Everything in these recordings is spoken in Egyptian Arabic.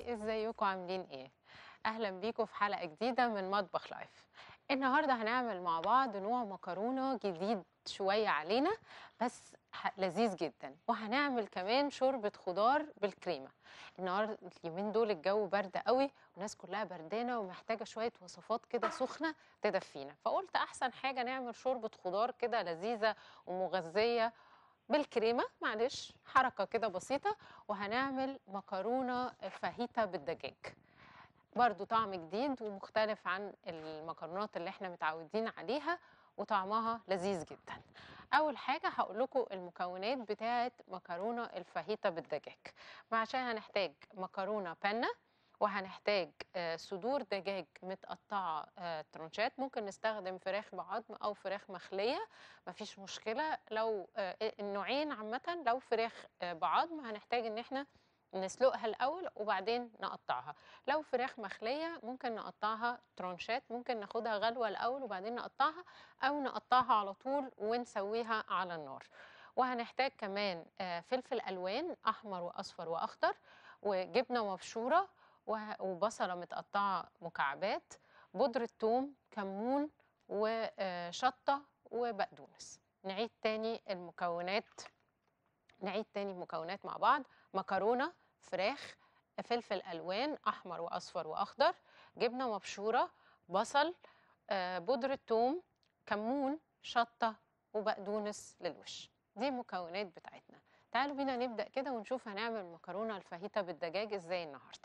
هاي ازيكم عاملين ايه اهلا بيكم في حلقه جديده من مطبخ لايف النهارده هنعمل مع بعض نوع مكرونه جديد شويه علينا بس ح- لذيذ جدا وهنعمل كمان شوربه خضار بالكريمه النهارده اليومين دول الجو برد قوي والناس كلها بردانه ومحتاجه شويه وصفات كده سخنه تدفينا فقلت احسن حاجه نعمل شوربه خضار كده لذيذه ومغذيه بالكريمه معلش حركه كده بسيطه وهنعمل مكرونه فاهيتا بالدجاج برضو طعم جديد ومختلف عن المكرونات اللي احنا متعودين عليها وطعمها لذيذ جدا اول حاجه هقول لكم المكونات بتاعه مكرونه الفاهيتا بالدجاج عشان هنحتاج مكرونه بانه وهنحتاج آه، صدور دجاج متقطعه آه، ترونشات ممكن نستخدم فراخ بعظم او فراخ مخليه مفيش مشكله لو آه، النوعين عامه لو فراخ آه، بعظم هنحتاج ان احنا نسلقها الاول وبعدين نقطعها لو فراخ مخليه ممكن نقطعها ترونشات ممكن ناخدها غلوه الاول وبعدين نقطعها او نقطعها على طول ونسويها على النار وهنحتاج كمان آه، فلفل الوان احمر واصفر واخضر وجبنه مبشوره وه- وبصله متقطعه مكعبات بودره ثوم كمون وشطه وبقدونس نعيد تاني المكونات نعيد تاني المكونات مع بعض مكرونه فراخ فلفل الوان احمر واصفر واخضر جبنه مبشوره بصل آه، بودره ثوم كمون شطه وبقدونس للوش دي المكونات بتاعتنا تعالوا بينا نبدا كده ونشوف هنعمل مكرونه الفاهيتا بالدجاج ازاي النهارده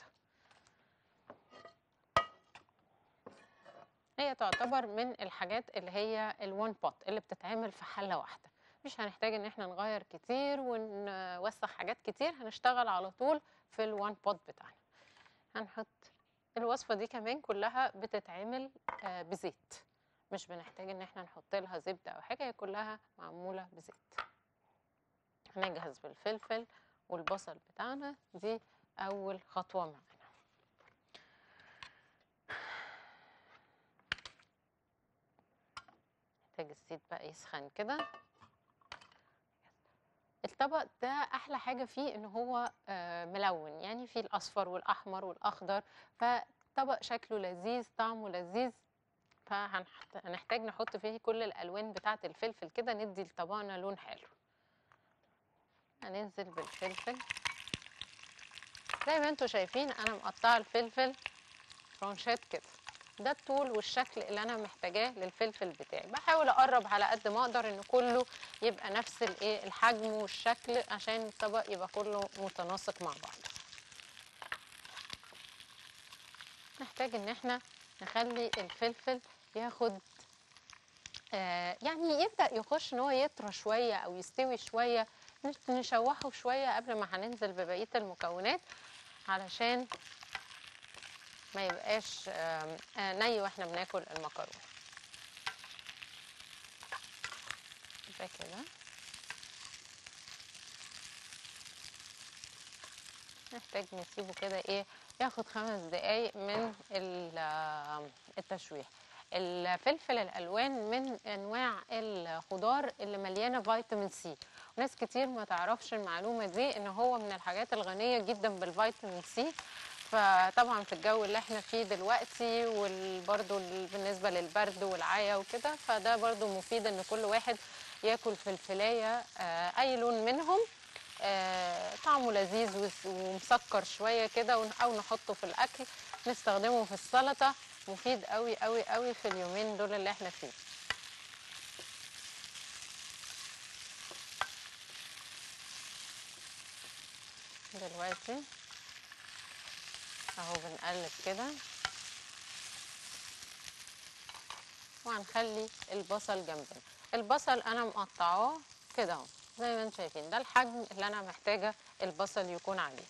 هي تعتبر من الحاجات اللي هي الوان بوت اللي بتتعمل في حله واحده مش هنحتاج ان احنا نغير كتير ونوسخ حاجات كتير هنشتغل على طول في الوان بوت بتاعنا هنحط الوصفه دي كمان كلها بتتعمل آه، بزيت مش بنحتاج ان احنا نحط لها زبده او حاجه هي كلها معموله بزيت هنجهز بالفلفل والبصل بتاعنا دي اول خطوه معانا محتاج الزيت بقى يسخن كده الطبق ده احلى حاجه فيه ان هو آه، ملون يعني فيه الاصفر والاحمر والاخضر فطبق شكله لذيذ طعمه لذيذ فهنحتاج نحط فيه كل الالوان بتاعه الفلفل كده ندي لطبقنا لون حلو هننزل بالفلفل زي ما انتم شايفين انا مقطعه الفلفل رونشات كده ده الطول والشكل اللي انا محتاجاه للفلفل بتاعي بحاول اقرب على قد ما اقدر ان كله يبقى نفس الايه الحجم والشكل عشان الطبق يبقى كله متناسق مع بعض نحتاج ان احنا نخلي الفلفل ياخد آه يعني يبدا يخش ان هو يطرى شويه او يستوي شويه نش- نشوحه شويه قبل ما هننزل ببقيه المكونات علشان ما يبقاش آم، آه، ني واحنا بناكل المكرونه يبقى كده نحتاج نسيبه كده ايه ياخد خمس دقايق من ال- آم، التشويح الفلفل الالوان من انواع الخضار اللي مليانه فيتامين سي ناس كتير ما تعرفش المعلومه دي ان هو من الحاجات الغنيه جدا بالفيتامين سي فطبعا في الجو اللي احنا فيه دلوقتي وبرده بالنسبه للبرد والعيا وكده فده برده مفيد ان كل واحد ياكل فلفلايه آه، اي لون منهم آه، طعمه لذيذ وس- ومسكر شويه كده ون- او نحطه في الاكل نستخدمه في السلطه مفيد قوي قوي قوي في اليومين دول اللي احنا فيه دلوقتي اهو بنقلب كده وهنخلي البصل جنبنا البصل انا مقطعاه كده اهو زي ما انتم شايفين ده الحجم اللي انا محتاجه البصل يكون عليه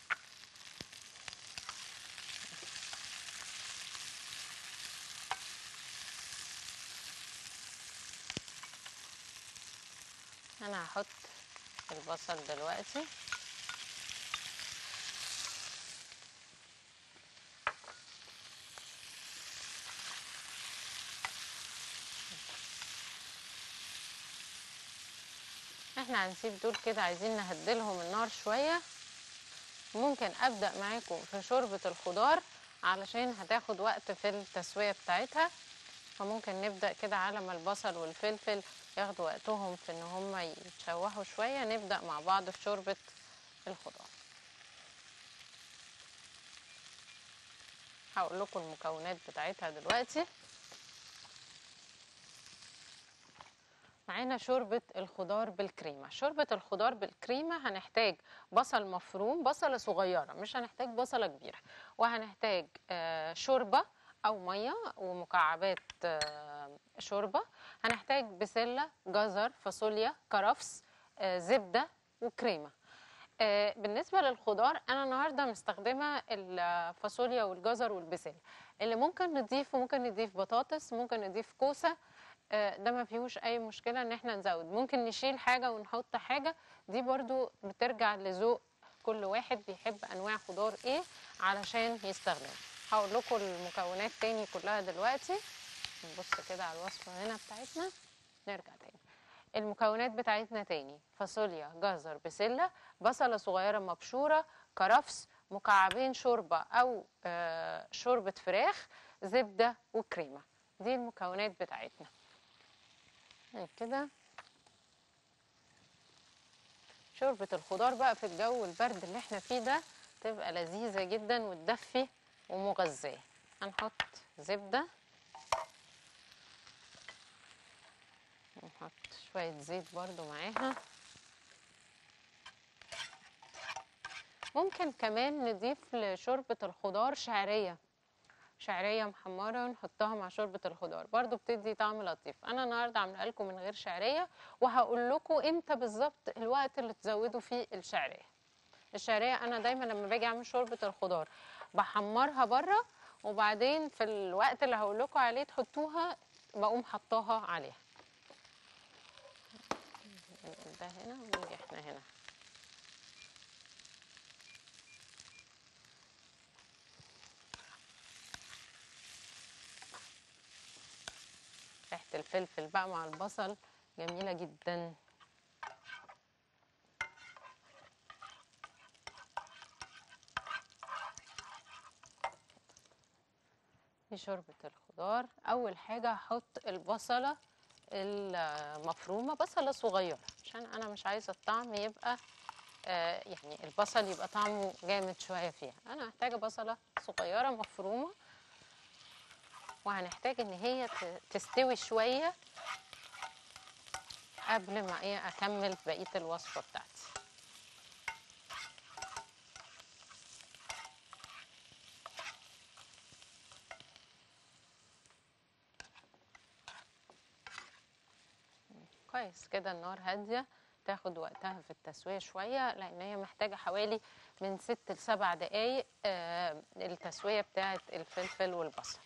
انا هحط البصل دلوقتي احنا هنسيب دول كده عايزين نهدلهم النار شويه ممكن ابدا معاكم في شوربه الخضار علشان هتاخد وقت في التسويه بتاعتها فممكن نبدا كده على ما البصل والفلفل ياخدوا وقتهم في ان هم يتشوحوا شويه نبدا مع بعض في شوربه الخضار هقول لكم المكونات بتاعتها دلوقتي معانا شوربة الخضار بالكريمة شوربة الخضار بالكريمة هنحتاج بصل مفروم بصلة صغيرة مش هنحتاج بصلة كبيرة وهنحتاج آه، شوربة أو مية ومكعبات آه، شوربة هنحتاج بسلة جزر فاصوليا كرفس آه، زبدة وكريمة آه، بالنسبة للخضار أنا النهاردة مستخدمة الفاصوليا والجزر والبسلة اللي ممكن نضيفه ممكن نضيف بطاطس ممكن نضيف كوسة آه، ده ما فيهوش اي مشكله ان احنا نزود ممكن نشيل حاجه ونحط حاجه دي برضو بترجع لذوق كل واحد بيحب انواع خضار ايه علشان يستخدم هقول لكم المكونات تاني كلها دلوقتي نبص كده على الوصفه هنا بتاعتنا نرجع تاني المكونات بتاعتنا تاني فاصوليا جزر بسله بصله صغيره مبشوره كرفس مكعبين شوربه او آه، شوربه فراخ زبده وكريمه دي المكونات بتاعتنا هيك كده شوربة الخضار بقى في الجو البرد اللي احنا فيه ده تبقى لذيذة جدا وتدفي ومغذية هنحط زبدة نحط شوية زيت برضو معاها ممكن كمان نضيف لشوربة الخضار شعرية شعريه محمره نحطها مع شوربه الخضار برضو بتدي طعم لطيف انا النهارده عامله لكم من غير شعريه وهقول لكم امتى بالظبط الوقت اللي تزودوا فيه الشعريه الشعريه انا دايما لما باجي اعمل شوربه الخضار بحمرها بره وبعدين في الوقت اللي هقول لكم عليه تحطوها بقوم حطاها عليها ننقل ده هنا ونيجي احنا هنا ريحة الفلفل بقى مع البصل جميلة جدا دي شوربة الخضار أول حاجة هحط البصلة المفرومة بصلة صغيرة عشان أنا مش عايزة الطعم يبقى آه يعني البصل يبقى طعمه جامد شوية فيها أنا محتاجة بصلة صغيرة مفرومة وهنحتاج ان هي ت- تستوي شويه قبل ما ايه اكمل بقيه الوصفه بتاعتي كويس كده النار هاديه تاخد وقتها في التسويه شويه لان هي محتاجه حوالي من ست لسبع دقايق آه التسويه بتاعه الفلفل والبصل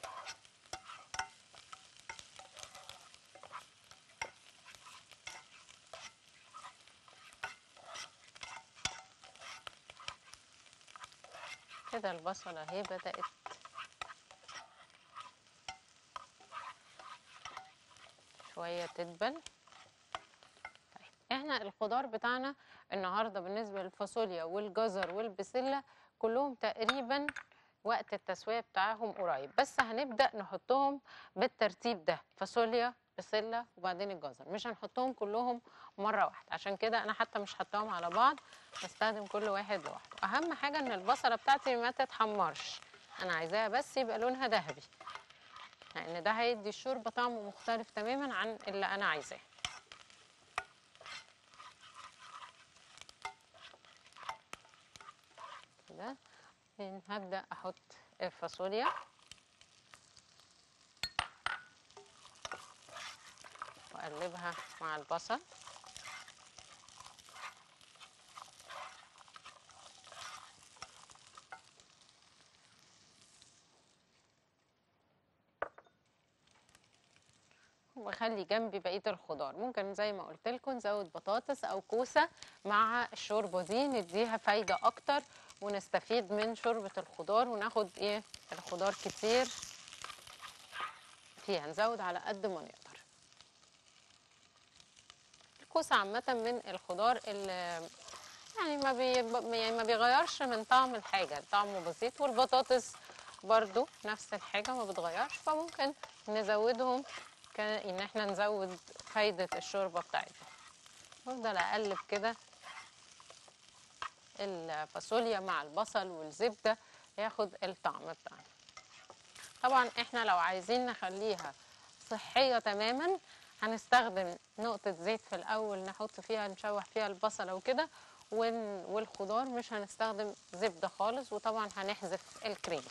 كده البصلة اهي بدأت شوية تدبل طيب احنا الخضار بتاعنا النهاردة بالنسبة للفاصوليا والجزر والبسلة كلهم تقريبا وقت التسوية بتاعهم قريب بس هنبدأ نحطهم بالترتيب ده فاصوليا بسلة وبعدين الجزر مش هنحطهم كلهم مرة واحدة عشان كده أنا حتى مش حطاهم على بعض بستخدم كل واحد لوحده أهم حاجة إن البصلة بتاعتي ما تتحمرش أنا عايزاها بس يبقى لونها ذهبي لأن ده هيدي الشوربة طعم مختلف تماما عن اللي أنا عايزاه كده هبدأ أحط الفاصوليا واقلبها مع البصل واخلي جنبي بقيه الخضار ممكن زي ما قلت لكم نزود بطاطس او كوسه مع الشوربه دي نديها فايده اكتر ونستفيد من شوربه الخضار وناخد ايه الخضار كتير فيها نزود على قد ما نقدر الكوسه عامه من الخضار اللي يعني ما بي يعني ما بيغيرش من طعم الحاجه طعمه بسيط والبطاطس برضو نفس الحاجه ما بتغيرش فممكن نزودهم ك- ان احنا نزود فايده الشوربه بتاعتنا افضل اقلب كده الفاصوليا مع البصل والزبده ياخد الطعم بتاعنا طبعا احنا لو عايزين نخليها صحيه تماما هنستخدم نقطه زيت في الاول نحط فيها نشوح فيها البصله وكده ون- والخضار مش هنستخدم زبده خالص وطبعا هنحذف الكريمه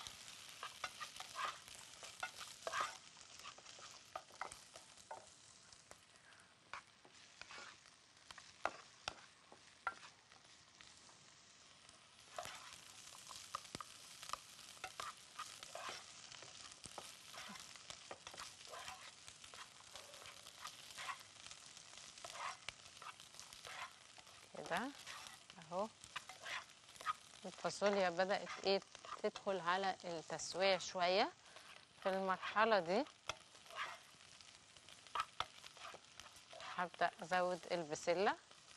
كده اهو الفاصوليا بدأت ايه تدخل على التسوية شوية في المرحلة دي هبدأ أزود البسلة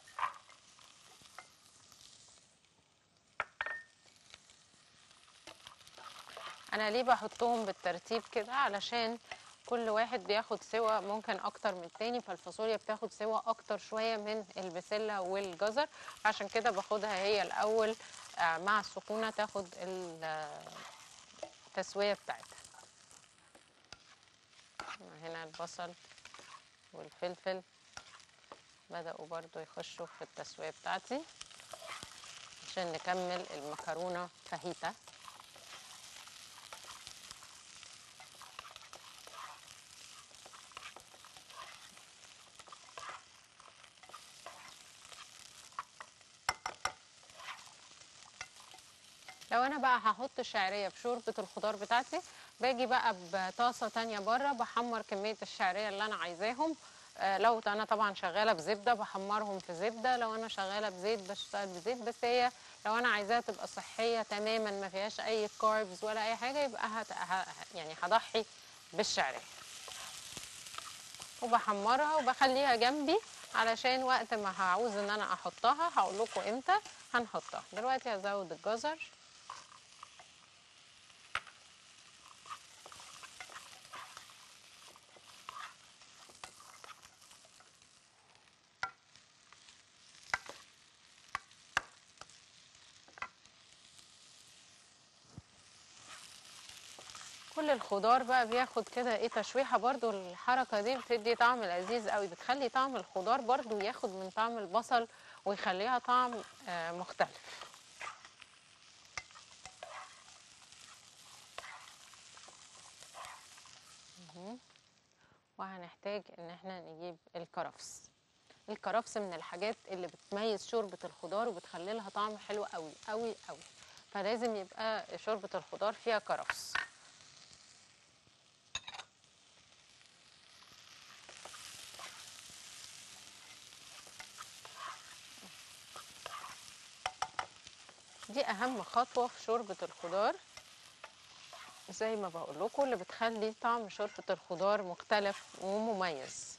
أنا ليه بحطهم بالترتيب كده علشان كل واحد بياخد سوا ممكن أكتر من التاني فالفاصوليا بتاخد سوا أكتر شوية من البسلة والجزر عشان كده باخدها هي الأول آه، مع السخونة تاخد ال- آه، التسوية بتاعتها هنا البصل والفلفل بدأوا برضو يخشوا في التسوية بتاعتي عشان نكمل المكرونة فاهيتا لو انا بقى هحط الشعريه في شوربه الخضار بتاعتي باجي بقى بطاسه تانية بره بحمر كميه الشعريه اللي انا عايزاهم آه، لو انا طبعا شغاله بزبده بحمرهم في زبده لو انا شغاله بزيت بشتغل بزيت بس هي لو انا عايزاها تبقى صحيه تماما ما فيهاش اي كاربز ولا اي حاجه يبقى هت... ه... يعني هضحي بالشعريه وبحمرها وبخليها جنبي علشان وقت ما هعوز ان انا احطها هقول لكم امتى هنحطها دلوقتي هزود الجزر كل الخضار بقى بياخد كده ايه تشويحه برضو الحركه دي بتدي طعم لذيذ قوي بتخلي طعم الخضار برضو ياخد من طعم البصل ويخليها طعم آه، مختلف مهم. وهنحتاج ان احنا نجيب الكرفس الكرفس من الحاجات اللي بتميز شوربه الخضار وبتخلي لها طعم حلو قوي قوي قوي فلازم يبقى شوربه الخضار فيها كرفس دي اهم خطوه في شوربه الخضار زي ما بقول لكم اللي بتخلي طعم شوربه الخضار مختلف ومميز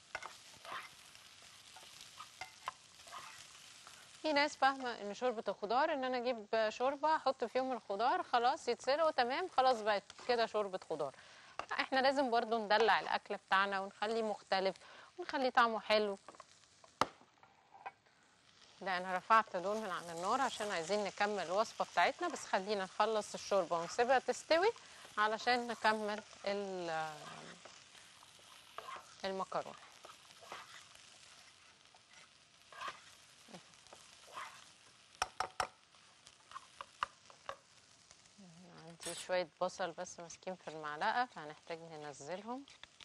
في ناس فاهمه ان شوربه الخضار ان انا اجيب شوربه احط فيهم الخضار خلاص يتسلقوا تمام خلاص بقت كده شوربه خضار لا، احنا لازم برضو ندلع الاكل بتاعنا ونخليه مختلف ونخليه طعمه حلو ده انا رفعت دول من على النار عشان عايزين نكمل الوصفه بتاعتنا بس خلينا نخلص الشوربه ونسيبها تستوي علشان نكمل ال- المكرونه عندي شويه بصل بس ماسكين في المعلقه فهنحتاج ننزلهم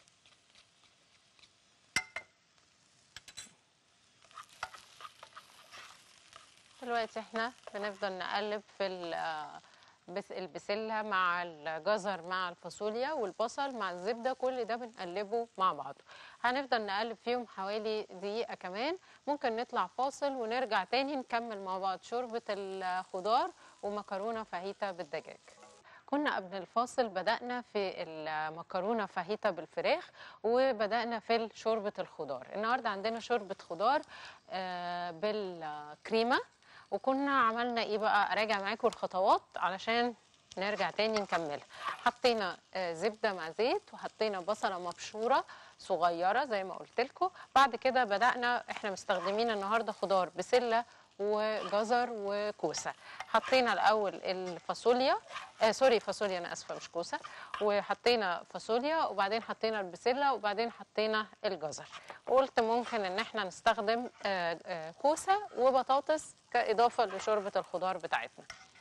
دلوقتي احنا بنفضل نقلب في ال- آه، بس البسلة مع الجزر مع الفاصوليا والبصل مع الزبدة كل ده بنقلبه مع بعض هنفضل نقلب فيهم حوالي دقيقة كمان ممكن نطلع فاصل ونرجع تاني نكمل مع بعض شوربة الخضار ومكرونة فاهيتا بالدجاج كنا قبل الفاصل بدأنا في المكرونة فاهيتا بالفراخ وبدأنا في شوربة الخضار النهاردة عندنا شوربة خضار آه، بالكريمة وكنا عملنا ايه بقى اراجع معاكم الخطوات علشان نرجع تاني نكملها حطينا آه، زبده مع زيت وحطينا بصله مبشوره صغيره زي ما قلت لكم بعد كده بدانا احنا مستخدمين النهارده خضار بسله وجزر وكوسه حطينا الاول الفاصوليا آه سوري فاصوليا انا اسفه مش كوسه وحطينا فاصوليا وبعدين حطينا البسله وبعدين حطينا الجزر وقلت ممكن ان احنا نستخدم آه آه كوسه وبطاطس كاضافه لشوربه الخضار بتاعتنا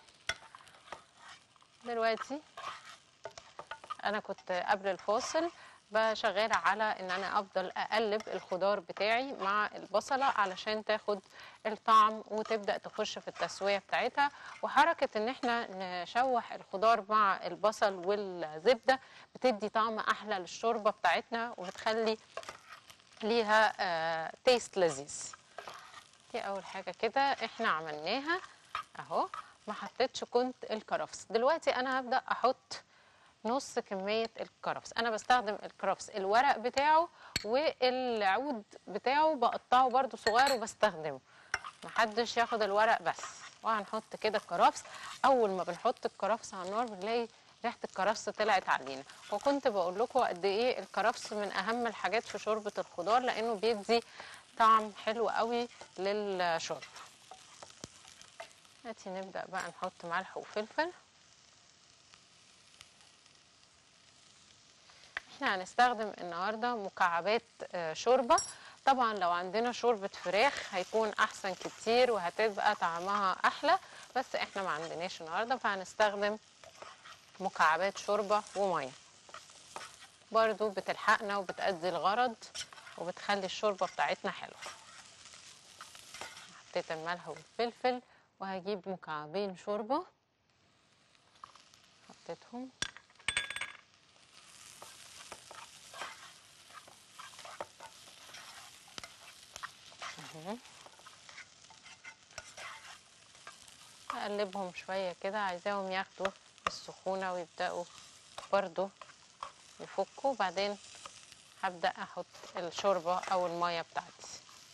دلوقتي انا كنت قبل الفاصل شغالة على ان انا افضل اقلب الخضار بتاعي مع البصلة علشان تاخد الطعم وتبدأ تخش في التسوية بتاعتها وحركة ان احنا نشوح الخضار مع البصل والزبدة بتدي طعم احلى للشوربة بتاعتنا وبتخلي ليها آه تيست لذيذ دي اول حاجة كده احنا عملناها اهو ما حطيتش كنت الكرفس دلوقتي انا هبدأ احط نص كمية الكرفس أنا بستخدم الكرفس الورق بتاعه والعود بتاعه بقطعه برضو صغير وبستخدمه محدش ياخد الورق بس وهنحط كده الكرفس أول ما بنحط الكرفس على النار بنلاقي ريحة الكرفس طلعت علينا وكنت بقول لكم قد إيه الكرفس من أهم الحاجات في شوربة الخضار لأنه بيدي طعم حلو قوي للشوربة دلوقتي نبدأ بقى نحط ملح وفلفل احنا هنستخدم النهارده مكعبات آه، شوربه طبعا لو عندنا شوربه فراخ هيكون احسن كتير وهتبقى طعمها احلى بس احنا ما عندناش النهارده فهنستخدم مكعبات شوربه وميه برضو بتلحقنا وبتأدي الغرض وبتخلي الشوربه بتاعتنا حلوه حطيت الملح والفلفل وهجيب مكعبين شوربه حطيتهم اهو اقلبهم شويه كده عايزاهم ياخدوا السخونه ويبداوا برضو يفكوا وبعدين هبدا احط الشوربه او الميه بتاعتي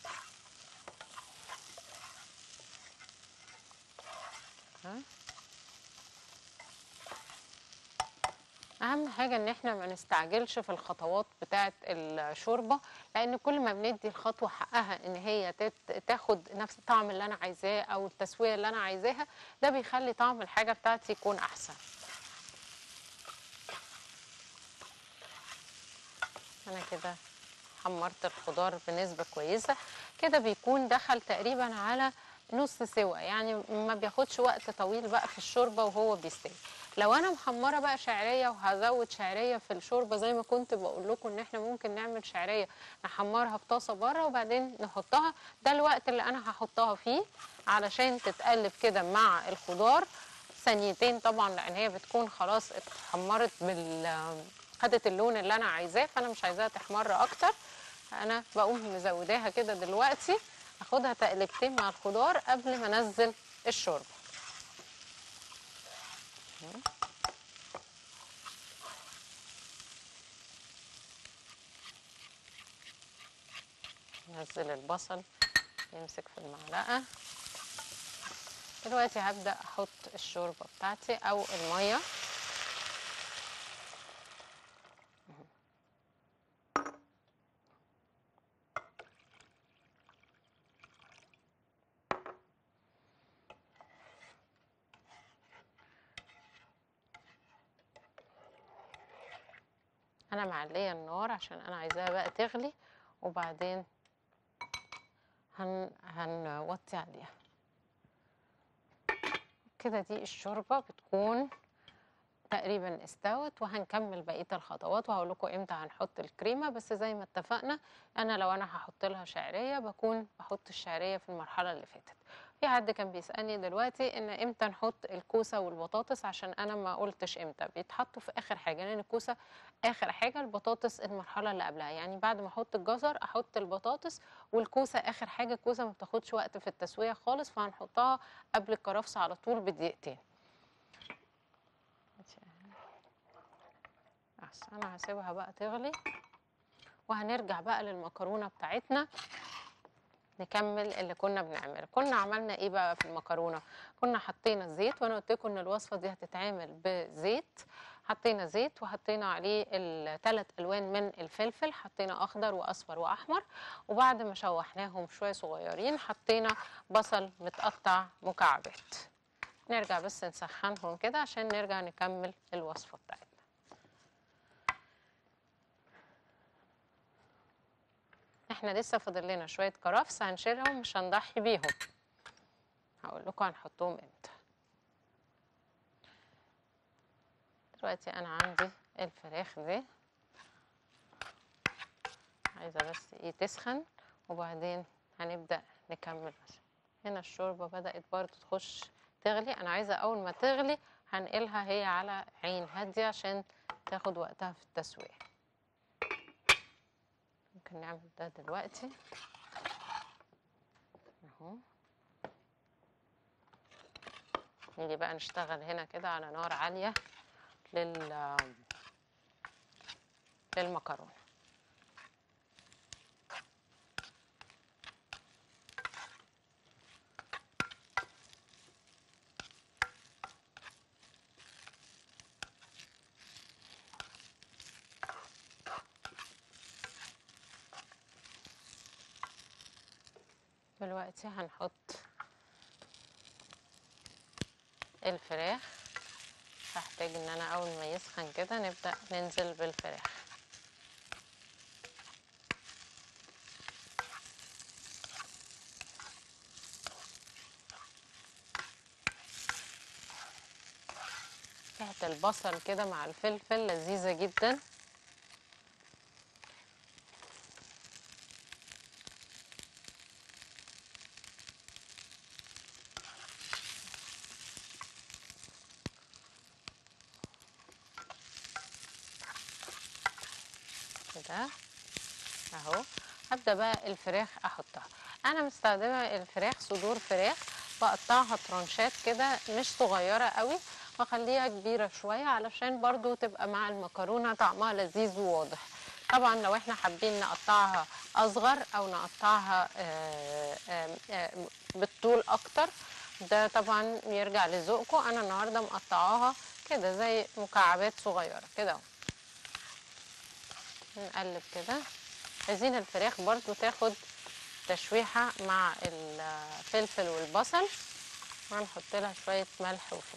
ها اهم حاجه ان احنا ما نستعجلش في الخطوات بتاعه الشوربه لان كل ما بندي الخطوه حقها ان هي تت- تاخد نفس الطعم اللي انا عايزاه او التسويه اللي انا عايزاها ده بيخلي طعم الحاجه بتاعتي يكون احسن انا كده حمرت الخضار بنسبه كويسه كده بيكون دخل تقريبا على نص سوا يعني ما بياخدش وقت طويل بقى في الشوربه وهو بيستوي لو انا محمره بقى شعريه وهزود شعريه في الشوربه زي ما كنت بقول لكم ان احنا ممكن نعمل شعريه نحمرها في طاسه بره وبعدين نحطها ده الوقت اللي انا هحطها فيه علشان تتقلب كده مع الخضار ثانيتين طبعا لان هي بتكون خلاص اتحمرت بال خدت اللون اللي انا عايزاه فانا مش عايزاها تحمر اكتر انا بقوم مزوداها كده دلوقتي اخدها تقلبتين مع الخضار قبل ما انزل الشوربه نزل البصل يمسك في المعلقه دلوقتي هبدا احط الشوربه بتاعتي او الميه انا معليه النار عشان انا عايزاها بقى تغلي وبعدين هن هنوطي عليها كده دي الشوربه بتكون تقريبا استوت وهنكمل بقيه الخطوات وهقول لكم امتى هنحط الكريمه بس زي ما اتفقنا انا لو انا هحط لها شعريه بكون بحط الشعريه في المرحله اللي فاتت في حد كان بيسالني دلوقتي ان امتى نحط الكوسه والبطاطس عشان انا ما قلتش امتى بيتحطوا في اخر حاجه لان الكوسه اخر حاجه البطاطس المرحله اللي قبلها يعني بعد ما احط الجزر احط البطاطس والكوسه اخر حاجه الكوسه ما بتاخدش وقت في التسويه خالص فهنحطها قبل الكرفس على طول بدقيقتين خلاص انا هسيبها بقى تغلي وهنرجع بقى للمكرونه بتاعتنا نكمل اللي كنا بنعمله كنا عملنا ايه بقى في المكرونه كنا حطينا الزيت وانا قلت لكم ان الوصفه دي هتتعمل بزيت حطينا زيت وحطينا عليه الثلاث الوان من الفلفل حطينا اخضر واصفر واحمر وبعد ما شوحناهم شويه صغيرين حطينا بصل متقطع مكعبات نرجع بس نسخنهم كده عشان نرجع نكمل الوصفه بتاعتنا احنا لسه فاضل لنا شويه كرفس هنشيلهم مش هنضحي بيهم هقول لكم هنحطهم امتى دلوقتي انا عندي الفراخ دي عايزه بس ايه تسخن وبعدين هنبدا نكمل هنا الشوربه بدات برضو تخش تغلي انا عايزه اول ما تغلي هنقلها هي على عين هاديه عشان تاخد وقتها في التسويه ممكن نعمل ده دلوقتي اهو نيجي بقى نشتغل هنا كده على نار عاليه لل للمكرونه دلوقتي هنحط الفراخ هحتاج ان انا اول ما يسخن كده نبدأ ننزل بالفراخ ريحة البصل كده مع الفلفل لذيذة جدا كده اهو هبدا بقى الفراخ احطها انا مستخدمه الفراخ صدور فراخ بقطعها ترانشات كده مش صغيره قوي واخليها كبيره شويه علشان برضو تبقى مع المكرونه طعمها لذيذ وواضح طبعا لو احنا حابين نقطعها اصغر او نقطعها آه، آه، آه، بالطول اكتر ده طبعا يرجع لذوقكم انا النهارده مقطعاها كده زي مكعبات صغيره كده اهو نقلب كده عايزين الفراخ برضو تاخد تشويحة مع الفلفل والبصل وهنحط لها شوية ملح وفلفل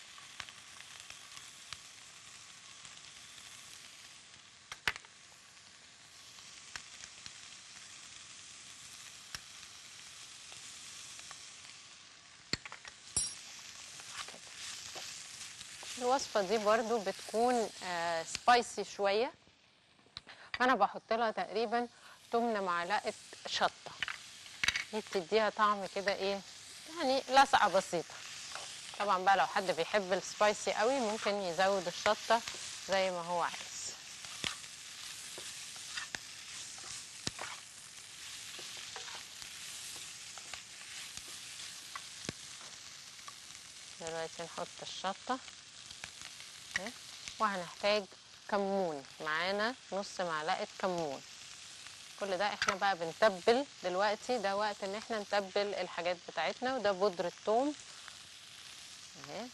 الوصفة دي برضو بتكون آه سبايسي شوية فانا بحط لها تقريبا تمن معلقه شطه دي بتديها طعم كده ايه يعني لسعه بسيطه طبعا بقى لو حد بيحب السبايسي قوي ممكن يزود الشطه زي ما هو عايز دلوقتي نحط الشطه أهي. وهنحتاج كمون معانا نص معلقه كمون كل ده احنا بقى بنتبل دلوقتي ده وقت ان احنا نتبل الحاجات بتاعتنا وده بودرة ثوم اهي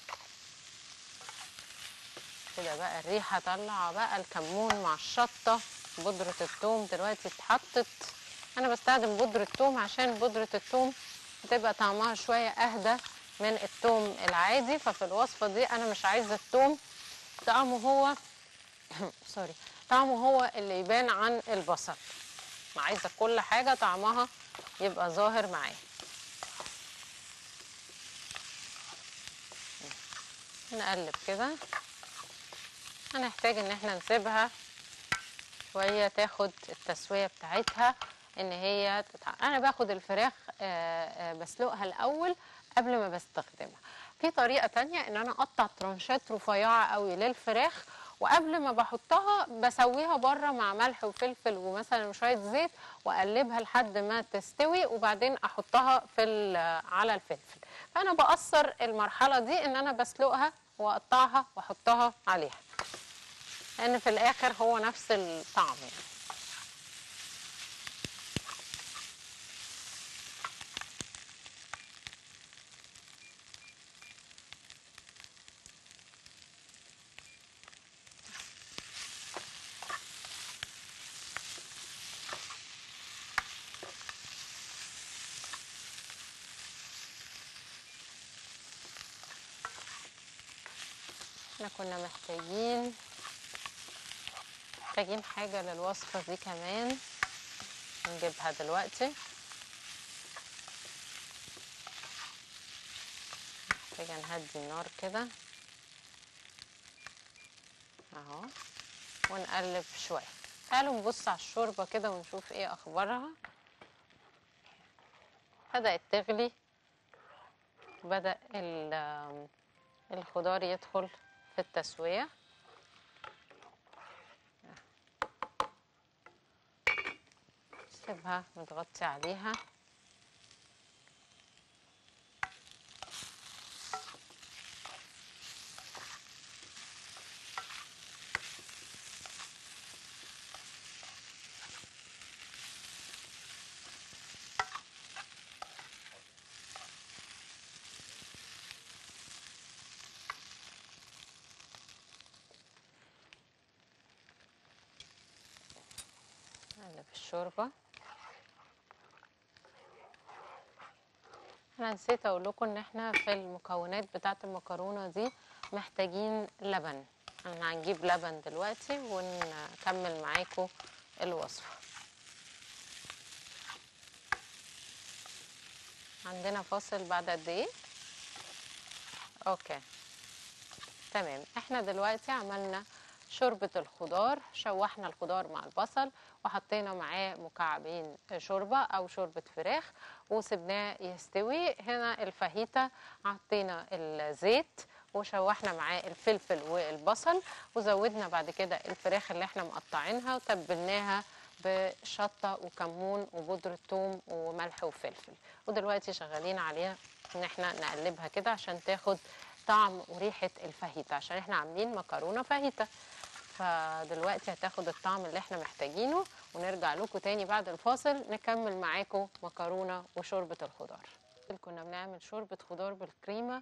كده بقى الريحه طالعه بقى الكمون مع الشطه بودرة الثوم دلوقتي اتحطت انا بستخدم بودرة ثوم عشان بودرة الثوم بتبقى طعمها شويه اهدى من الثوم العادي ففي الوصفه دي انا مش عايزه الثوم طعمه هو سوري طعمه هو اللي يبان عن البصل ما عايزه كل حاجه طعمها يبقى ظاهر معايا نقلب كده هنحتاج ان احنا نسيبها شويه تاخد التسويه بتاعتها ان هي تتع... انا باخد الفراخ آه، آه، بسلقها الاول قبل ما بستخدمها في طريقه تانية ان انا اقطع ترانشات رفيعه قوي للفراخ وقبل ما بحطها بسويها بره مع ملح وفلفل ومثلا شويه زيت واقلبها لحد ما تستوي وبعدين احطها في ال- على الفلفل فانا بقصر المرحله دي ان انا بسلقها واقطعها واحطها عليها لان في الاخر هو نفس الطعم يعني احنا كنا محتاجين محتاجين حاجة للوصفة دي كمان نجيبها دلوقتي محتاجة نهدي النار كده اهو ونقلب شوية تعالوا نبص على الشوربة كده ونشوف ايه اخبارها بدأت تغلي بدأ ال- الخضار يدخل في التسوية سيبها متغطي عليها نقلب الشوربة انا نسيت اقول لكم ان احنا في المكونات بتاعه المكرونه دي محتاجين لبن احنا هنجيب لبن دلوقتي ونكمل معاكم الوصفه عندنا فاصل بعد قد ايه اوكي تمام احنا دلوقتي عملنا شوربة الخضار شوحنا الخضار مع البصل وحطينا معاه مكعبين شوربة أو شوربة فراخ وسبناه يستوي هنا الفاهيتا حطينا الزيت وشوحنا معاه الفلفل والبصل وزودنا بعد كده الفراخ اللي احنا مقطعينها وتبلناها بشطة وكمون وبودرة ثوم وملح وفلفل ودلوقتي شغالين عليها ان احنا نقلبها كده عشان تاخد طعم وريحة الفاهيتا عشان احنا عاملين مكرونة فاهيتا فدلوقتي هتاخد الطعم اللي احنا محتاجينه ونرجع لكم تاني بعد الفاصل نكمل معاكم مكرونة وشوربة الخضار كنا بنعمل شوربة خضار بالكريمة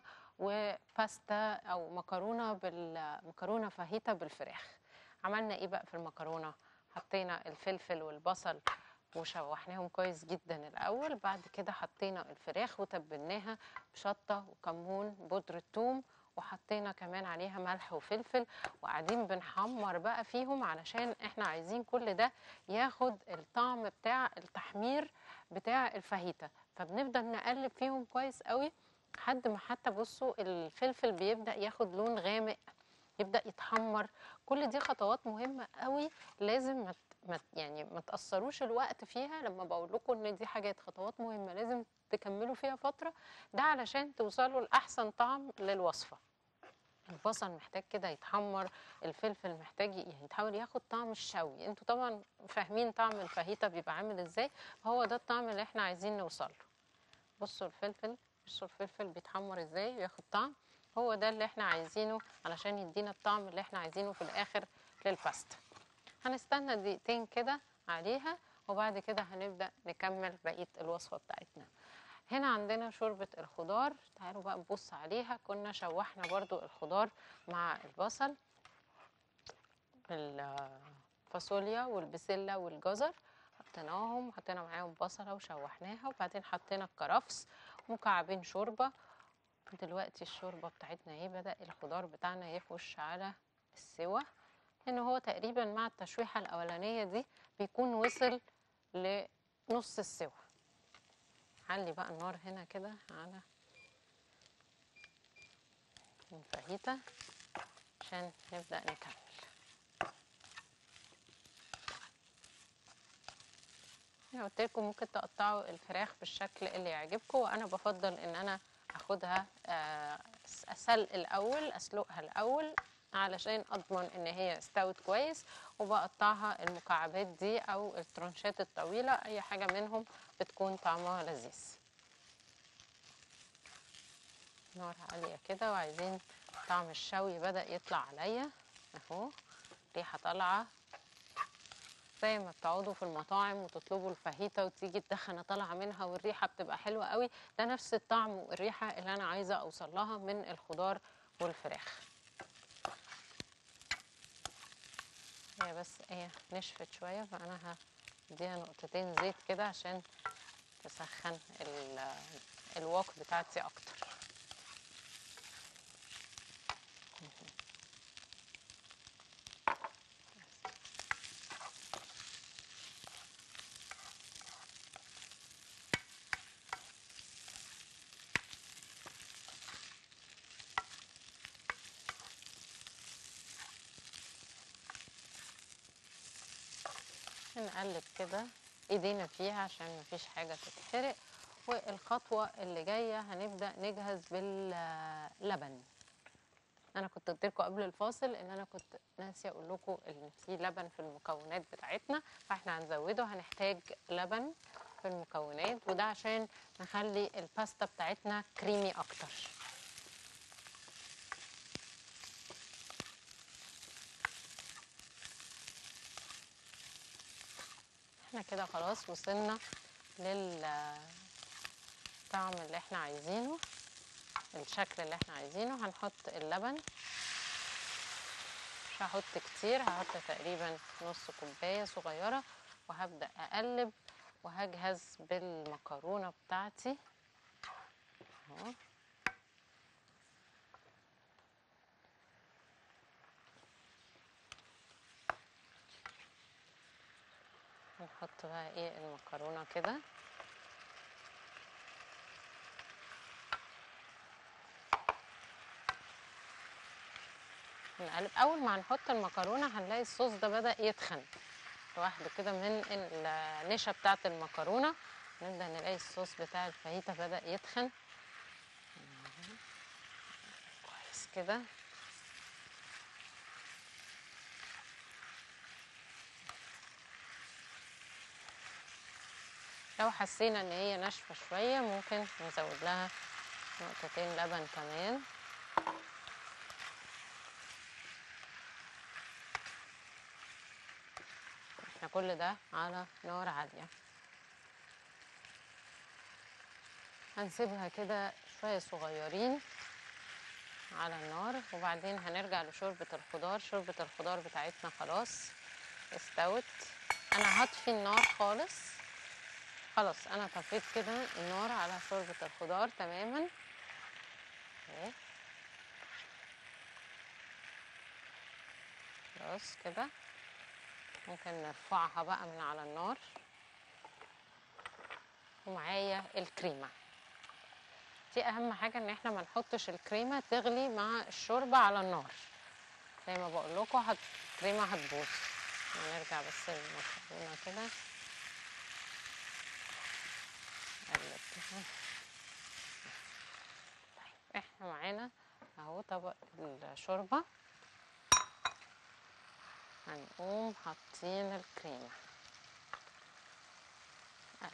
وباستا او مكرونة بالمكرونة فاهيتا بالفراخ عملنا ايه بقى في المكرونة حطينا الفلفل والبصل وشوحناهم كويس جدا الاول بعد كده حطينا الفراخ وتبلناها بشطه وكمون بودره ثوم وحطينا كمان عليها ملح وفلفل وقاعدين بنحمر بقى فيهم علشان احنا عايزين كل ده ياخد الطعم بتاع التحمير بتاع الفاهيتا فبنفضل نقلب فيهم كويس قوي لحد ما حتى بصوا الفلفل بيبدا ياخد لون غامق يبدا يتحمر كل دي خطوات مهمه قوي لازم ما ما يعني ما تاثروش الوقت فيها لما بقول لكم ان دي حاجات خطوات مهمه لازم تكملوا فيها فتره ده علشان توصلوا لاحسن طعم للوصفه البصل محتاج كده يتحمر الفلفل محتاج يعني يتحاول ياخد طعم الشوي انتوا طبعا فاهمين طعم الفاهيتا بيبقى عامل ازاي هو ده الطعم اللي احنا عايزين نوصل له بصوا الفلفل بصوا الفلفل بيتحمر ازاي وياخد طعم هو ده اللي احنا عايزينه علشان يدينا الطعم اللي احنا عايزينه في الاخر للباستا هنستنى دقيقتين كده عليها وبعد كده هنبدأ نكمل بقية الوصفة بتاعتنا هنا عندنا شوربة الخضار تعالوا بقى نبص عليها كنا شوحنا برضو الخضار مع البصل الفاصوليا والبسلة والجزر حطيناهم حطينا معاهم بصلة وشوحناها وبعدين حطينا الكرفس مكعبين شوربة دلوقتي الشوربة بتاعتنا اهي بدأ الخضار بتاعنا يخش على السوا ان هو تقريبا مع التشويحة الاولانية دي بيكون وصل لنص السوا علي بقى النار هنا كده على الفاهيتا عشان نبدأ نكمل انا قلت لكم ممكن تقطعوا الفراخ بالشكل اللي يعجبكم وانا بفضل ان انا اخدها آه، اسلق الاول اسلقها الاول علشان اضمن ان هي استوت كويس وبقطعها المكعبات دي او الترنشات الطويله اي حاجه منهم بتكون طعمها لذيذ نار عاليه كده وعايزين طعم الشوي بدا يطلع عليا اهو ريحه طالعه زي ما بتقعدوا في المطاعم وتطلبوا الفاهيتا وتيجي الدخنه طالعه منها والريحه بتبقى حلوه قوي ده نفس الطعم والريحه اللي انا عايزه اوصل لها من الخضار والفراخ هي بس ايه نشفت شويه فانا هديها نقطتين زيت كده عشان تسخن ال- الوok بتاعتي اكتر نقلب كده ايدينا فيها عشان مفيش حاجة تتحرق والخطوة اللي جاية هنبدأ نجهز باللبن انا كنت قلت لكم قبل الفاصل ان انا كنت ناسيه اقول لكم ان في لبن في المكونات بتاعتنا فاحنا هنزوده هنحتاج لبن في المكونات وده عشان نخلي الباستا بتاعتنا كريمي اكتر احنا كده خلاص وصلنا للطعم اللي احنا عايزينه الشكل اللي احنا عايزينه هنحط اللبن مش هحط كتير هحط تقريبا نص كوباية صغيرة وهبدأ أقلب وهجهز بالمكرونة بتاعتي اهو نحط بقى ايه المكرونة كده نقلب اول ما هنحط المكرونه هنلاقي الصوص ده بدا يتخن لوحده كده من النشا بتاعه المكرونه نبدا نلاقي الصوص بتاع الفاهيتا بدا يتخن كويس كده لو حسينا ان هي ناشفه شويه ممكن نزود لها نقطتين لبن كمان احنا كل ده على نار عالية هنسيبها كده شوية صغيرين على النار وبعدين هنرجع لشوربة الخضار شوربة الخضار بتاعتنا خلاص استوت انا هطفي النار خالص خلاص انا طفيت كده النار على شوربة الخضار تماما اهي خلاص كده ممكن نرفعها بقى من على النار ومعايا الكريمة دي اهم حاجة ان احنا ما نحطش الكريمة تغلي مع الشوربة على النار زي ما بقول لكم هت... الكريمة هتبوظ هنرجع بس المكرونة كده نقلب كده طيب احنا معانا اهو طبق الشوربة هنقوم حاطين الكريمة قلب.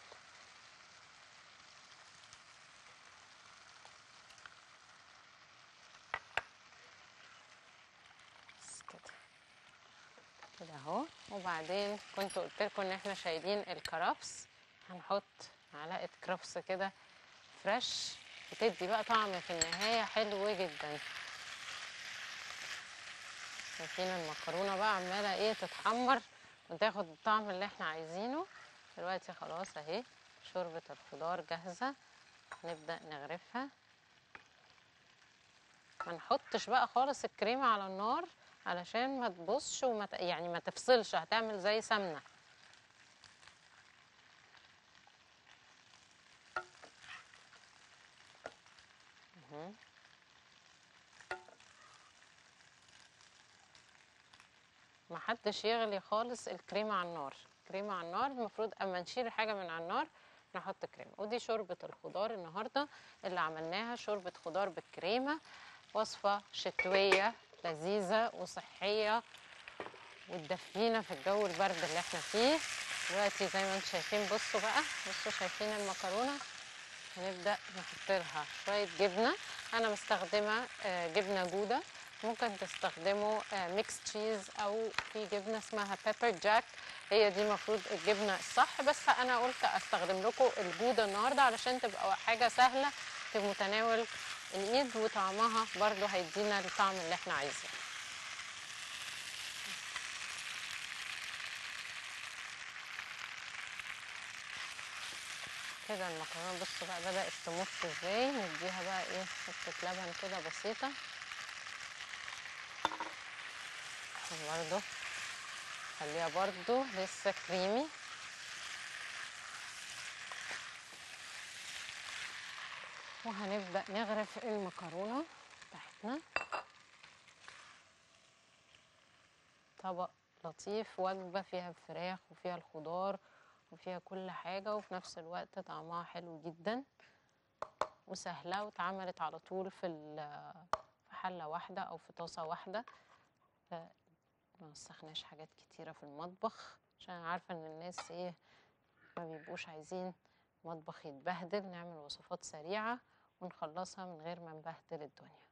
بس كده كده اهو وبعدين كنت قلت لكم ان احنا شايلين الكرفس هنحط معلقه كرفس كده فريش بتدي بقى طعم في النهايه حلو جدا شايفين المكرونه بقى عماله ايه تتحمر وتاخد الطعم اللي احنا عايزينه دلوقتي خلاص اهي شوربه الخضار جاهزه نبدا نغرفها ما نحطش بقى خالص الكريمه على النار علشان ما تبصش وما ت- يعني ما تفصلش هتعمل زي سمنه مهم. ما حدش يغلي خالص الكريمه على النار الكريمه على النار المفروض اما نشيل حاجه من على النار نحط كريمه ودي شوربه الخضار النهارده اللي عملناها شوربه خضار بالكريمه وصفه شتويه لذيذه وصحيه وتدفينا في الجو البرد اللي احنا فيه دلوقتي زي ما انتم شايفين بصوا بقى بصوا شايفين المكرونه هنبدا نحط لها شويه جبنه انا مستخدمه آه، جبنه جوده ممكن تستخدموا ميكس تشيز او في جبنه اسمها بيبر جاك هي دي المفروض الجبنه الصح بس انا قلت استخدم لكم الجوده النهارده علشان تبقى حاجه سهله في متناول الايد وطعمها برضو هيدينا الطعم اللي احنا عايزينه كده المكرونه بصوا بقى بدات تمط ازاي نديها بقى ايه حته لبن كده بسيطه برضو خليها برضو لسه كريمي وهنبدأ نغرف المكرونة بتاعتنا طبق لطيف وجبة فيها الفراخ وفيها الخضار وفيها كل حاجة وفي نفس الوقت طعمها حلو جدا وسهلة واتعملت على طول في ال- في حلة واحدة أو في طاسة واحدة ف- ما وسخناش حاجات كتيرة في المطبخ عشان أنا عارفة ان الناس ايه ما بيبقوش عايزين مطبخ يتبهدل نعمل وصفات سريعة ونخلصها من غير ما نبهدل الدنيا